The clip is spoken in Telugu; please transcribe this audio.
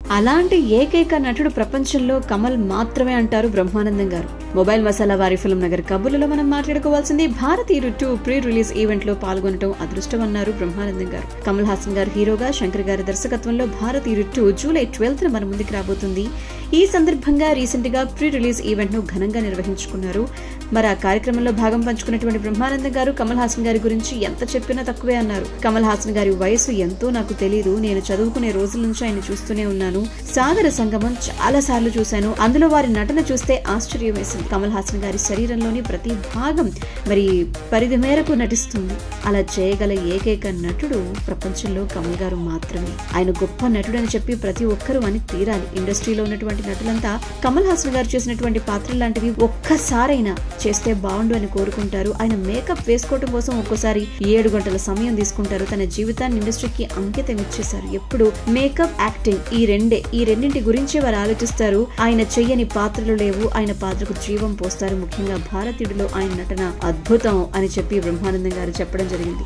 అలాంటి ఏకైక నటుడు ప్రపంచంలో కమల్ మాత్రమే అంటారు బ్రహ్మానందం గారు మొబైల్ మసాలా వారి ఫిల్మ్ నగర్ కబుర్లలో మనం మాట్లాడుకోవాల్సింది భారతీయుడు టూ ప్రీ రిలీజ్ ఈవెంట్ లో పాల్గొనడం అదృష్టం అన్నారు బ్రహ్మానందం గారు కమల్ హాసన్ గారు హీరోగా శంకర్ గారి దర్శకత్వంలో భారతీయుడు టూ జూలై ట్వెల్త్ మన ముందుకు రాబోతుంది ఈ సందర్భంగా రీసెంట్ గా ప్రీ రిలీజ్ ఈవెంట్ ను ఘనంగా నిర్వహించుకున్నారు మరి ఆ కార్యక్రమంలో భాగం పంచుకున్నటువంటి బ్రహ్మానందం గారు కమల్ హాసన్ గారి గురించి ఎంత చెప్పినా తక్కువే అన్నారు కమల్ హాసన్ గారి వయసు ఎంతో నాకు తెలియదు నేను చదువుకునే రోజుల నుంచి ఆయన చూస్తూనే ఉన్నాను సాగర సంగమం చాలా సార్లు చూశాను అందులో వారి నటన చూస్తే ఆశ్చర్యం వేసింది కమల్ హాసన్ గారి శరీరంలోని ప్రతి భాగం మరి పరిధి మేరకు నటిస్తుంది అలా చేయగల ఏకైక నటుడు ప్రపంచంలో కమల్ గారు మాత్రమే ఆయన గొప్ప నటుడు అని చెప్పి ప్రతి ఒక్కరూ అని తీరాలి ఇండస్ట్రీలో ఉన్నటువంటి నటులంతా కమల్ హాసన్ గారు చేసినటువంటి పాత్రలు లాంటివి ఒక్కసారైనా చేస్తే బాగుండు అని కోరుకుంటారు ఆయన మేకప్ వేసుకోవడం కోసం ఒక్కోసారి ఏడు గంటల సమయం తీసుకుంటారు తన జీవితాన్ని ఇండస్ట్రీకి అంకితం ఇచ్చేశారు ఎప్పుడు మేకప్ యాక్టింగ్ ఈ రెండే ఈ రెండింటి గురించే వారు ఆలోచిస్తారు ఆయన చెయ్యని పాత్రలు లేవు ఆయన పాత్రకు జీవం పోస్తారు ముఖ్యంగా భారతీయుడిలో ఆయన నటన అద్భుతం అని చెప్పి బ్రహ్మానందం గారు చెప్పడం జరిగింది